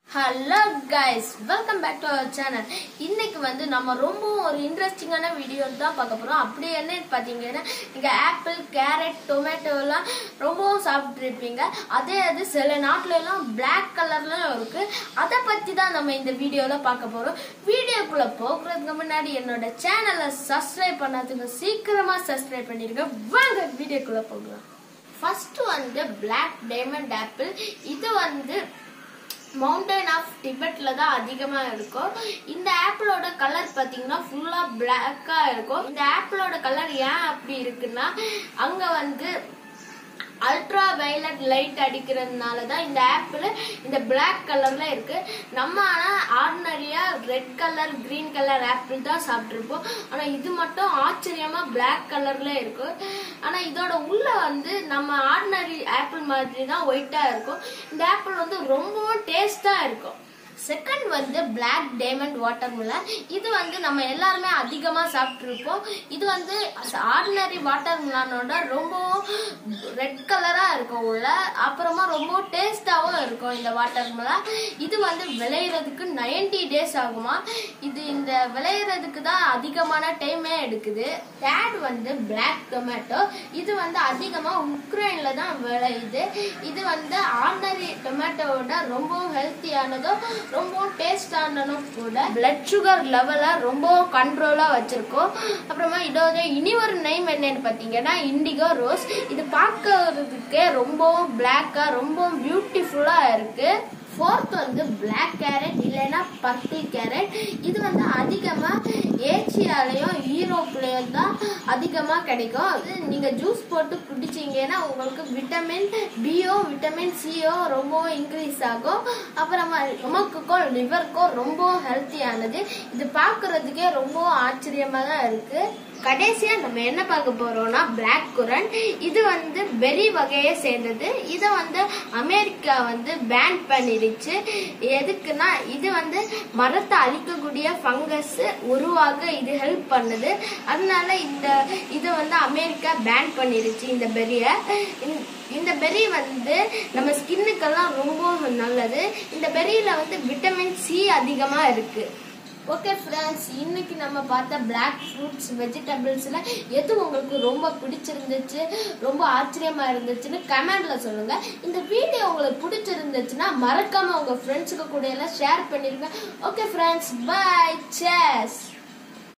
hello guys welcome back to our channel இன்னைக்கு வந்து நம்ம ரொம்ப ஒரு இன்ட்ரெஸ்டிங்கான வீடியோ தான் பார்க்க போறோம் அப்படி என்ன பார்த்தீங்கன்னா நீங்க ஆப்பிள் கேரட் டொமேட்டோ எல்லாம் ரொம்பவும் சாப்பிட்ருப்பீங்க அதே அது சில நாட்டுல எல்லாம் பிளாக் கலர்ல இருக்கு அதை பத்தி தான் நம்ம இந்த வீடியோல பார்க்க போறோம் வீடியோக்குள்ள போகிறதுக்கு முன்னாடி என்னோட சேனலை சப்ஸ்கிரைப் பண்ணாதுங்க சீக்கிரமா சப்ஸ்கிரைப் பண்ணிருங்க வாங்க வீடியோக்குள்ள போகலாம் ஃபர்ஸ்ட் வந்து பிளாக் டைமண்ட் ஆப்பிள் இது வந்து மவுண்டன் ஆஃப் டிபெட்ல தான் அதிகமா இருக்கும் இந்த ஆப்பிளோட கலர் பாத்தீங்கன்னா ஃபுல்லா பிளாக்கா இருக்கும் இந்த ஆப்பிளோட கலர் ஏன் அப்படி இருக்குன்னா அங்க வந்து அல்ட்ரா வயலட் லைட் அடிக்கிறதுனால தான் இந்த ஆப்பிள் இந்த பிளாக் கலர்ல இருக்கு நம்ம ஆனா ஆர்டினரியா red colour green colour apple தான் சாப்பிட்ருப்போம் ஆனா இது மட்டும் ஆச்சரியமா பிளாக் கலர்ல இருக்கும் ஆனா இதோட உள்ள வந்து நம்ம ஆர்டினரி ஆப்பிள் மாதிரி தான் ஒயிட்டா இருக்கும் இந்த ஆப்பிள் வந்து ரொம்பவும் டேஸ்டா இருக்கும் செகண்ட் வந்து பிளாக் டைமண்ட் வாட்டர்மெலன் இது வந்து நம்ம எல்லாருமே அதிகமா சாப்பிட்ருப்போம் இது வந்து ஆர்டினரி வாட்டர்மெலனோட ரொம்பவும் ரெட் கலரா இருக்கும் உள்ள அப்புறமா ரொம்ப டேஸ்டாவும் இருக்கும் இந்த வாட்டர்மெலன் இது வந்து விளையிறதுக்கு நைன்டி டேஸ் ஆகுமா இது இந்த விளையிறதுக்கு தான் அதிகமான டைமே எடுக்குது தேர்ட் வந்து பிளாக் டொமேட்டோ இது வந்து அதிகமா உக்ரைன்ல தான் விளையுது இது வந்து ஆர்டினரி டொமேட்டோவோட ரொம்பவும் ஹெல்த்தியானதும் ரொம்ப டேஸ்டானதும் கூட பிளட் சுகர் லெவலை ரொம்ப கண்ட்ரோலா வச்சிருக்கோம் அப்புறமா இதோட இனி ஒரு நேம் என்னன்னு பார்த்தீங்கன்னா இண்டிகோ ரோஸ் இது பார்க்கறதுக்கே ரொம்பவும் பிளாக்கா ரொம்ப பியூட்டிஃபுல்லா இருக்கு ஃபோர்த் வந்து பிளாக் கேரட் இல்லைன்னா பர்பிள் கேரட் இது வந்து அதிகமாக ஏசியாலையும் யூரோப்லேயும் தான் அதிகமாக கிடைக்கும் இது நீங்கள் ஜூஸ் போட்டு குடிச்சிங்கன்னா உங்களுக்கு விட்டமின் பியோ விட்டமின் சியோ ரொம்பவும் இன்க்ரீஸ் ஆகும் அப்புறமா நமக்குக்கும் லிவருக்கும் ரொம்பவும் ஹெல்த்தியானது இது பார்க்கறதுக்கே ரொம்பவும் ஆச்சரியமாக தான் இருக்குது கடைசியா நம்ம என்ன பார்க்க போறோம்னா பிளாக் குரன் இது வந்து பெரி வகையை சேர்ந்தது இதை வந்து அமெரிக்கா வந்து பேன் பண்ணிடுச்சு எதுக்குன்னா இது வந்து மரத்தை அழிக்கக்கூடிய ஃபங்கஸ் உருவாக இது ஹெல்ப் பண்ணுது அதனால இந்த இது வந்து அமெரிக்கா பேன் பண்ணிடுச்சு இந்த பெரியை இந்த பெரி வந்து நம்ம ஸ்கின்னுக்கெல்லாம் ரொம்ப நல்லது இந்த பெரியில வந்து விட்டமின் சி அதிகமா இருக்கு ஓகே ஃப்ரெண்ட்ஸ் இன்னைக்கு நம்ம பார்த்த பிளாக் ஃப்ரூட்ஸ் வெஜிடபிள்ஸில் எது உங்களுக்கு ரொம்ப பிடிச்சிருந்துச்சு ரொம்ப ஆச்சரியமா இருந்துச்சுன்னு கமெண்ட்ல சொல்லுங்க இந்த வீடியோ உங்களுக்கு பிடிச்சிருந்துச்சுன்னா மறக்காம உங்க ஃப்ரெண்ட்ஸுக்கு கூட எல்லாம் ஷேர் பண்ணிருங்க ஓகே ஃப்ரெண்ட்ஸ் பை சேஸ்